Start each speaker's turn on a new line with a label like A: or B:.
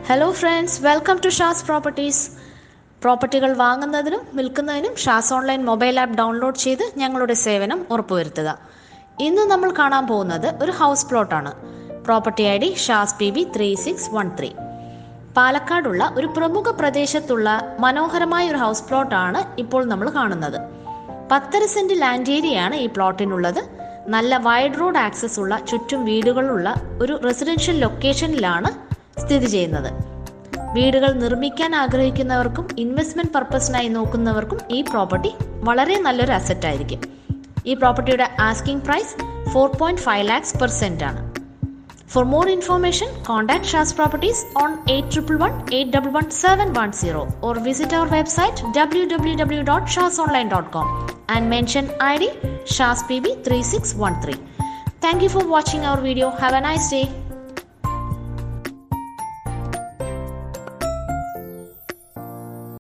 A: Hello friends welcome to Shaz properties പ്രോപ്പർട്ടികൾ വാങ്ങുന്നതിനും വിൽക്കുന്നതിനും Shaz online mobile app download ചെയ്ത് ഞങ്ങളുടെ സേവനം ഉറപ്പുവരുത്തുക ഇന്ന് നമ്മൾ കാണാൻ പോകുന്നത് ഒരു ഹൗസ് പ്ലോട്ടാണ് property I D Shaz P B three six one three പാലക്കാടുള്ള ഒരു പ്രമുഖ പ്രദേശത്തുള്ള മനോഹരമായ ഒരു ഹൗസ് പ്ലോട്ടാണ് ഇപ്പോൾ നമ്മൾ കാണുന്നത് പത്തര സെന്റ് ലാൻഡ് ഏരിയയാണ് ഈ പ്ലോട്ടിനുള്ളത് നല്ല വൈഡ് റോഡ് ആക്സസ് ഉള്ള ചുറ്റും വീടുകളുള്ള ഒരു റെസിഡൻഷ്യൽ ലൊക്കേഷനിലാണ് സ്ഥിതി ചെയ്യുന്നത് വീടുകൾ നിർമ്മിക്കാൻ ആഗ്രഹിക്കുന്നവർക്കും ഇൻവെസ്റ്റ്മെന്റ് പർപ്പസിനായി നോക്കുന്നവർക്കും ഈ പ്രോപ്പർട്ടി വളരെ നല്ലൊരു അസറ്റ് ആയിരിക്കും ഈ പ്രോപ്പർട്ടിയുടെ asking price four point five lakhs per cent ആണ് For more information, contact Shas Properties on 8111 or visit our website www.shasonline.com and mention ID ShasPB3613. Thank you for watching our video. Have a nice day.